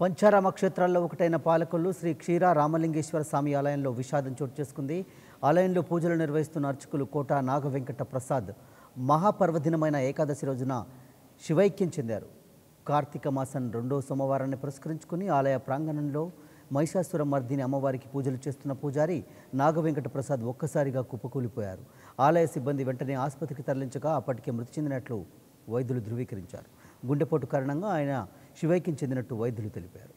పంచారామ క్షేత్రాల్లో ఒకటైన పాలకొల్లు శ్రీ క్షీర రామలింగేశ్వర స్వామి ఆలయంలో విషాదం చోటు చేసుకుంది ఆలయంలో పూజలు నిర్వహిస్తున్న అర్చకులు కోట నాగవెంకట ప్రసాద్ మహాపర్వదినమైన ఏకాదశి రోజున శివైక్యం చెందారు కార్తీక మాసం రెండో సోమవారాన్ని పురస్కరించుకుని ఆలయ ప్రాంగణంలో మహిషాసుర మర్దిని అమ్మవారికి పూజలు చేస్తున్న పూజారి నాగవెంకట ప్రసాద్ ఒక్కసారిగా కుప్పకూలిపోయారు ఆలయ సిబ్బంది వెంటనే ఆసుపత్రికి తరలించగా అప్పటికే మృతి చెందినట్లు వైద్యులు ధృవీకరించారు గుండెపోటు కారణంగా ఆయన శివైక్యం చెందినట్టు వైద్యులు తెలిపారు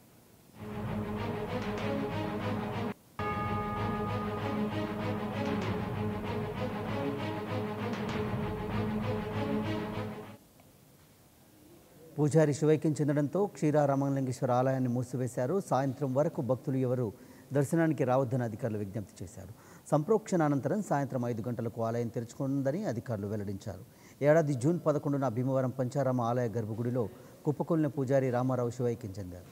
పూజారి శివైక్యం చెందడంతో క్షీరారామలింగేశ్వర ఆలయాన్ని మూసివేశారు సాయంత్రం వరకు భక్తులు ఎవరు దర్శనానికి రావద్దని అధికారులు విజ్ఞప్తి చేశారు సంప్రోక్షణ అనంతరం సాయంత్రం ఐదు గంటలకు ఆలయం తెరుచుకుందని అధికారులు వెల్లడించారు ఏడాది జూన్ పదకొండున భీమవరం పంచారామ ఆలయ గర్భగుడిలో కుప్పకొల్లిన పూజారి రామారావు శివైక్యం చెందారు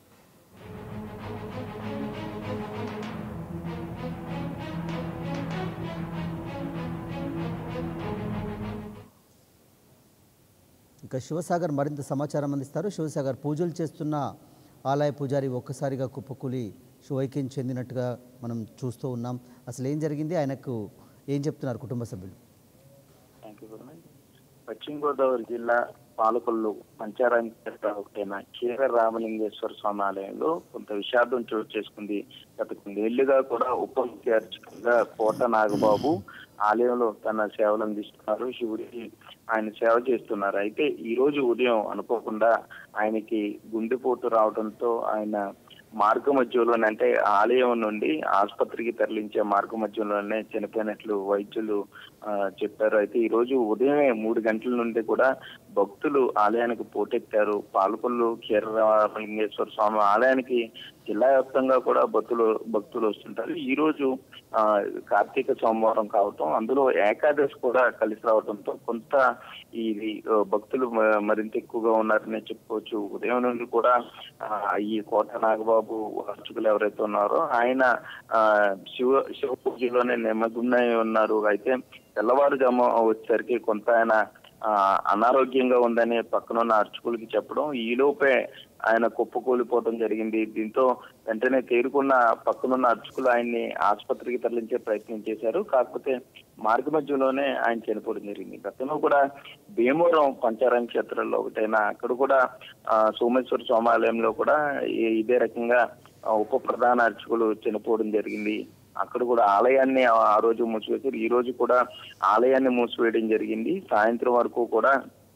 ఇంకా శివసాగర్ మరింత సమాచారం అందిస్తారు శివసాగర్ పూజలు చేస్తున్న ఆలయ పూజారి ఒక్కసారిగా కుప్పకూలి శివైక్యం చెందినట్టుగా మనం చూస్తూ ఉన్నాం అసలు ఏం జరిగింది ఆయనకు ఏం చెప్తున్నారు కుటుంబ సభ్యులు థ్యాంక్ యూ వెరీ మచ్ పశ్చిమ గోదావరి జిల్లా పాలకొల్లు పంచారాయం ఒకటైన క్షీర రామలింగేశ్వర స్వామి ఆలయంలో కొంత విషాదం చోటు చేసుకుంది గత కొన్నేళ్లుగా కూడా ఉప ముఖ్య అర్చకులుగా కోట నాగబాబు ఆలయంలో తన సేవలు అందిస్తున్నారు శివుడికి ఆయన సేవ చేస్తున్నారు అయితే ఈ రోజు ఉదయం అనుకోకుండా ఆయనకి గుండెపోటు రావడంతో ఆయన మార్గ మధ్యలోనే అంటే ఆలయం నుండి ఆసుపత్రికి తరలించే మార్గ మధ్యలోనే చనిపోయినట్లు వైద్యులు ఆ, చెప్పారు అయితే ఈ రోజు ఉదయమే మూడు గంటల నుండి కూడా భక్తులు ఆలయానికి పోటెత్తారు పాలకొల్లు క్షీరలింగేశ్వర స్వామి ఆలయానికి జిల్లా వ్యాప్తంగా కూడా భక్తులు భక్తులు వస్తుంటారు ఈ రోజు ఆ, కార్తీక సోమవారం కావటం అందులో ఏకాదశి కూడా కలిసి రావడంతో కొంత ఇది ఆ, భక్తులు మ- మరింత ఎక్కువగా ఉన్నారని చెప్పుకోవచ్చు ఉదయం నుండి కూడా ఆ, ఈ కోట నాగబాబు అర్చకులు ఎవరైతే ఉన్నారో ఆయన ఆ, శివ శివ పూజలోనే నిమగ్నమై ఉన్నారు అయితే తెల్లవారుజాము వచ్చేసరికి కొంత ఆయన ఆ, అనారోగ్యంగా ఉందని పక్కనున్న అర్చకులకి చెప్పడం ఈ లోపే ఆయన కుప్పకూలిపోవడం జరిగింది దీంతో వెంటనే తేరుకున్న పక్కనున్న అర్చకులు ఆయన్ని ఆసుపత్రికి తరలించే ప్రయత్నం చేశారు కాకపోతే మార్గ మధ్యలోనే ఆయన చనిపోవడం జరిగింది గతంలో కూడా భీమవరం పంచారాయం క్షేత్రంలో ఒకటైనా అక్కడ కూడా ఆ, సోమేశ్వర స్వామాలయంలో కూడా ఈ- ఇదే రకంగా ఆ, ఉప ప్రధాన అర్చకులు చనిపోవడం జరిగింది అక్కడ కూడా ఆలయాన్ని ఆ ఆ రోజు మూసివేశారు ఈ రోజు కూడా ఆలయాన్ని మూసివేయడం జరిగింది సాయంత్రం వరకు కూడా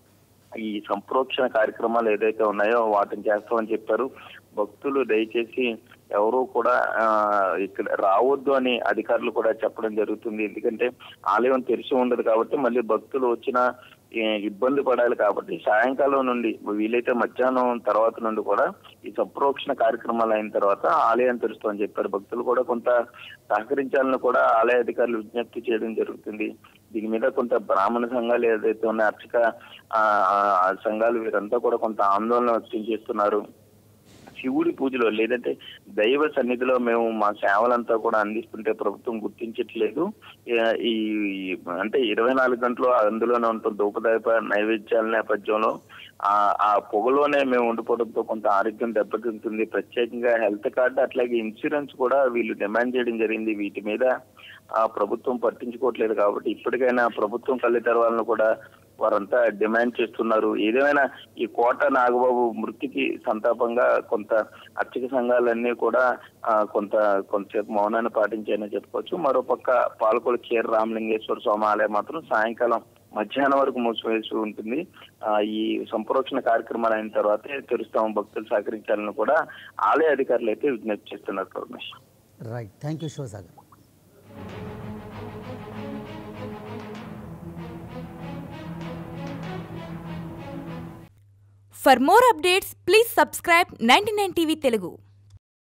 ఈ సంప్రోక్షణ కార్యక్రమాలు ఏదైతే ఉన్నాయో వాటిని చేస్తామని చెప్పారు భక్తులు దయచేసి ఎవరు కూడా ఆ, ఇక్కడ రావద్దు అని అధికారులు కూడా చెప్పడం జరుగుతుంది ఎందుకంటే ఆలయం తెరిచి ఉండదు కాబట్టి మళ్ళీ భక్తులు వచ్చిన ఏ, ఇబ్బంది పడాలి కాబట్టి సాయంకాలం నుండి వీలైతే మధ్యాహ్నం తర్వాత నుండి కూడా ఈ సంప్రోక్షణ కార్యక్రమాలు అయిన తర్వాత ఆలయం తెరుస్తామని చెప్పారు భక్తులు కూడా కొంత సహకరించాలని కూడా ఆలయ అధికారులు విజ్ఞప్తి చేయడం జరుగుతుంది దీని మీద కొంత బ్రాహ్మణ సంఘాలు ఏదైతే ఉన్నాయో అర్చక ఆ, ఆ, సంఘాలు వీరంతా కూడా కొంత ఆందోళన వ్యక్తం చేస్తున్నారు శివుడి పూజలో లేదంటే దైవ సన్నిధిలో మేము మా సేవలంతా కూడా అందిస్తుంటే ప్రభుత్వం గుర్తించట్లేదు ఏ- ఈ అంటే ఇరవై నాలుగు గంటలు అందులోనే ఉంటుంది ధూపదీప నైవేద్యాల నేపథ్యంలో ఆ ఆ పొగలోనే మేము ఉండిపోవడంతో కొంత ఆరోగ్యం దెబ్బతింటుంది ప్రత్యేకంగా హెల్త్ కార్డు అట్లాగే ఇన్సూరెన్స్ కూడా వీళ్ళు డిమాండ్ చేయడం జరిగింది వీటి మీద ఆ ప్రభుత్వం పట్టించుకోవట్లేదు కాబట్టి ఇప్పటికైనా ప్రభుత్వం కళ్ళు తెరవాలని కూడా వారంతా డిమాండ్ చేస్తున్నారు ఏదేమైనా ఈ కోట నాగబాబు మృతికి సంతాపంగా కొంత అర్చక సంఘాలన్నీ కూడా ఆ, కొంత కొంతసేపు మౌనాన్ని పాటించాయని చెప్పుకోవచ్చు మరోపక్క పాలకొల చీర రామలింగేశ్వర స్వామి ఆలయం మాత్రం సాయంకాలం మధ్యాహ్నం వరకు మూసివేసి ఉంటుంది ఆ, ఈ సంప్రోక్షణ కార్యక్రమాలు అయిన తర్వాతే తెరుస్తాం భక్తులు సహకరించాలని కూడా ఆలయ అధికారులు అయితే విజ్ఞప్తి చేస్తున్నారు Paramesh right thank you Shivasagar For more updates, please subscribe 99 TV Telugu.